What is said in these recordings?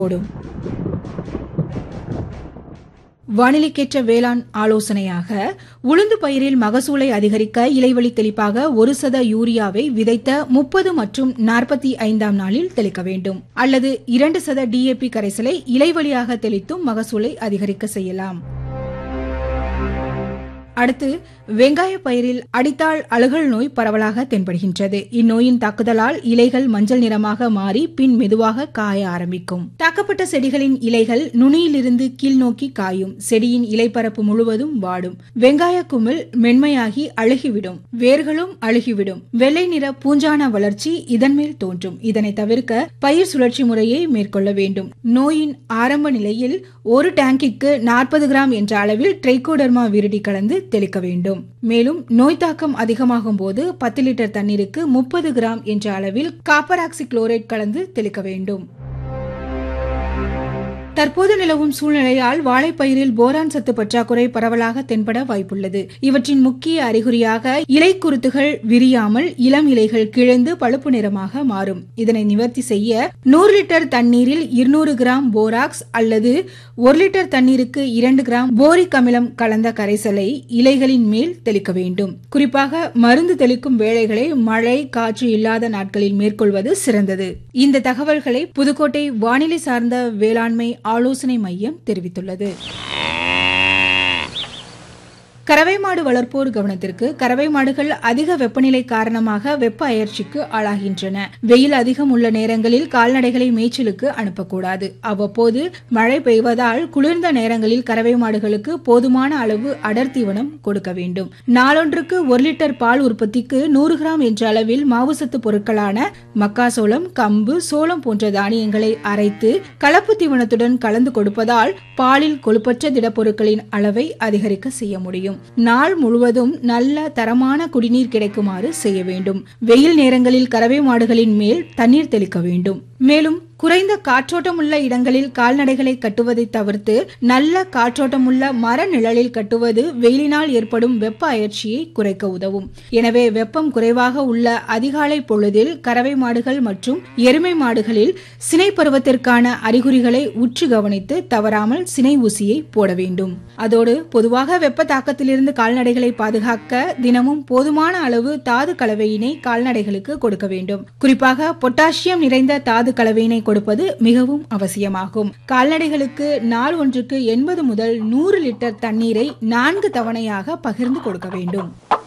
ஓடும் வானிலைக்கேற்ற வேளாண் ஆலோசனையாக உளுந்து பயிரில் மகசூலை அதிகரிக்க இலைவழி தெளிப்பாக ஒரு சத யூரியாவை விதைத்த முப்பது மற்றும் நாற்பத்தி ஐந்தாம் நாளில் தெளிக்க வேண்டும் அல்லது இரண்டு சத டிஏபி கரைசலை இலைவழியாக தெளித்தும் மகசூலை அதிகரிக்க செய்யலாம் அடுத்து வெங்காய பயிரில் அடித்தாள் அழுகல் நோய் பரவலாக தென்படுகின்றது இந்நோயின் தாக்குதலால் இலைகள் மஞ்சள் நிறமாக மாறி பின் மெதுவாக காய ஆரம்பிக்கும் தாக்கப்பட்ட செடிகளின் இலைகள் நுனியிலிருந்து கீழ் நோக்கி காயும் செடியின் இலைப்பரப்பு முழுவதும் வாடும் வெங்காய குமிழ் மென்மையாகி அழுகிவிடும் வேர்களும் அழுகிவிடும் வெள்ளை நிற பூஞ்சான வளர்ச்சி இதன் மேல் தோன்றும் இதனை தவிர்க்க பயிர் சுழற்சி முறையை மேற்கொள்ள வேண்டும் நோயின் ஆரம்ப நிலையில் ஒரு டேங்கிற்கு நாற்பது கிராம் என்ற அளவில் ட்ரைகோடர்மா விருடி கலந்து தெளிக்க வேண்டும் மேலும் நோய் தாக்கம் அதிகமாகும் போது பத்து லிட்டர் தண்ணீருக்கு முப்பது கிராம் என்ற அளவில் காப்பர் ஆக்சி குளோரைட் கலந்து தெளிக்க வேண்டும் தற்போது நிலவும் சூழ்நிலையால் வாழைப்பயிரில் போரான் சத்து பற்றாக்குறை பரவலாக தென்பட வாய்ப்புள்ளது இவற்றின் முக்கிய அறிகுறியாக இலை குருத்துகள் விரியாமல் இளம் இலைகள் கிழந்து பழுப்பு நிறமாக மாறும் இதனை நிவர்த்தி செய்ய நூறு லிட்டர் தண்ணீரில் இருநூறு கிராம் போராக்ஸ் அல்லது ஒரு லிட்டர் தண்ணீருக்கு இரண்டு கிராம் போரிக் அமிலம் கலந்த கரைசலை இலைகளின் மேல் தெளிக்க வேண்டும் குறிப்பாக மருந்து தெளிக்கும் வேளைகளை மழை காற்று இல்லாத நாட்களில் மேற்கொள்வது சிறந்தது இந்த தகவல்களை புதுக்கோட்டை வானிலை சார்ந்த வேளாண்மை ஆலோசனை மையம் தெரிவித்துள்ளது கறவை மாடு வளர்ப்போர் கவனத்திற்கு கறவை மாடுகள் அதிக வெப்பநிலை காரணமாக வெப்ப அயற்சிக்கு ஆளாகின்றன வெயில் அதிகம் உள்ள நேரங்களில் கால்நடைகளை மேய்ச்சலுக்கு அனுப்பக்கூடாது அவ்வப்போது மழை பெய்வதால் குளிர்ந்த நேரங்களில் கறவை மாடுகளுக்கு போதுமான அளவு அடர் தீவனம் கொடுக்க வேண்டும் நாளொன்றுக்கு ஒரு லிட்டர் பால் உற்பத்திக்கு நூறு கிராம் என்ற அளவில் மாவுசத்து பொருட்களான மக்காசோளம் கம்பு சோளம் போன்ற தானியங்களை அரைத்து கலப்பு தீவனத்துடன் கலந்து கொடுப்பதால் பாலில் கொழுப்பற்ற திடப்பொருட்களின் அளவை அதிகரிக்க செய்ய முடியும் நாள் முழுவதும் நல்ல தரமான குடிநீர் கிடைக்குமாறு செய்ய வேண்டும் வெயில் நேரங்களில் கறவை மாடுகளின் மேல் தண்ணீர் தெளிக்க வேண்டும் மேலும் குறைந்த காற்றோட்டமுள்ள இடங்களில் கால்நடைகளை கட்டுவதை தவிர்த்து நல்ல காற்றோட்டமுள்ள மர நிழலில் கட்டுவது வெயிலினால் ஏற்படும் வெப்ப அயற்சியை குறைக்க உதவும் எனவே வெப்பம் குறைவாக உள்ள அதிகாலை பொழுதில் கறவை மாடுகள் மற்றும் எருமை மாடுகளில் சினை பருவத்திற்கான அறிகுறிகளை உற்று கவனித்து தவறாமல் சினை ஊசியை போட வேண்டும் அதோடு பொதுவாக வெப்ப தாக்கத்திலிருந்து கால்நடைகளை பாதுகாக்க தினமும் போதுமான அளவு தாது கலவையினை கால்நடைகளுக்கு கொடுக்க வேண்டும் குறிப்பாக பொட்டாசியம் நிறைந்த தாது கலவையினை கொடுப்பது மிகவும் அவசியமாகும் கால்நடைகளுக்கு நாள் ஒன்றுக்கு எண்பது முதல் நூறு லிட்டர் தண்ணீரை நான்கு தவணையாக பகிர்ந்து கொடுக்க வேண்டும்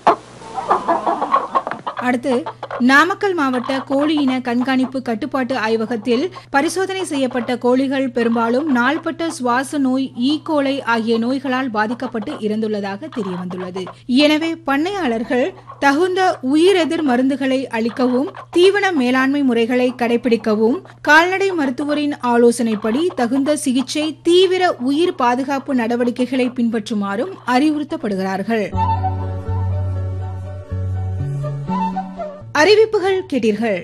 அடுத்து நாமக்கல் மாவட்ட கோழி இன கண்காணிப்பு கட்டுப்பாட்டு ஆய்வகத்தில் பரிசோதனை செய்யப்பட்ட கோழிகள் பெரும்பாலும் நாள்பட்ட சுவாச நோய் ஈகோலை ஆகிய நோய்களால் பாதிக்கப்பட்டு இறந்துள்ளதாக தெரியவந்துள்ளது எனவே பண்ணையாளர்கள் தகுந்த உயிரெதிர் மருந்துகளை அளிக்கவும் தீவன மேலாண்மை முறைகளை கடைபிடிக்கவும் கால்நடை மருத்துவரின் ஆலோசனைப்படி தகுந்த சிகிச்சை தீவிர உயிர் பாதுகாப்பு நடவடிக்கைகளை பின்பற்றுமாறும் அறிவுறுத்தப்படுகிறார்கள் அறிவிப்புகள் கேட்டீர்கள்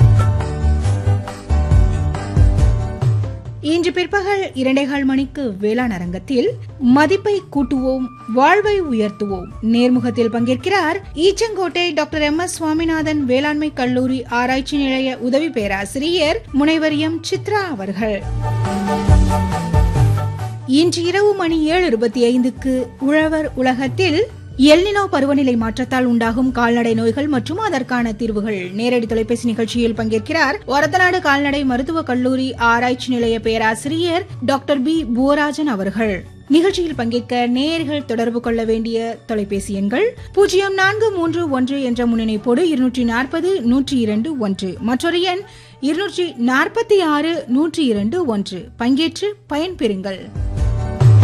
இன்று பிற்பகல் இரண்டேகால் மணிக்கு வேளாண் அரங்கத்தில் மதிப்பை கூட்டுவோம் வாழ்வை உயர்த்துவோம் நேர்முகத்தில் பங்கேற்கிறார் Eachangottai doctor M S Swaminathan வேளாண்மை கல்லூரி ஆராய்ச்சி நிலைய உதவி பேராசிரியர் முனைவர் எம் சித்ரா அவர்கள் இன்று இரவு மணி ஏழு இருபத்தி ஐந்துக்கு உழவர் உலகத்தில் எல்னினோ பருவநிலை மாற்றத்தால் உண்டாகும் கால்நடை நோய்கள் மற்றும் அதற்கான தீர்வுகள் நேரடி தொலைபேசி நிகழ்ச்சியில் பங்கேற்கிறார் ஒரத்தநாடு கால்நடை மருத்துவக் கல்லூரி ஆராய்ச்சி நிலைய பேராசிரியர் டாக்டர் பி புவராஜன் அவர்கள் நிகழ்ச்சியில் பங்கேற்க நேயர்கள் தொடர்பு கொள்ள வேண்டிய தொலைபேசி எண்கள் பூஜ்ஜியம் நான்கு மூன்று ஒன்று என்ற முன்னிணைப்போடு இருநூற்றி நாற்பது நூற்றி இரண்டு ஒன்று மற்றொரு எண் இருநூற்றி நாற்பத்தி ஆறு நூற்றி இரண்டு ஒன்று பங்கேற்று பயன்பெறுங்கள்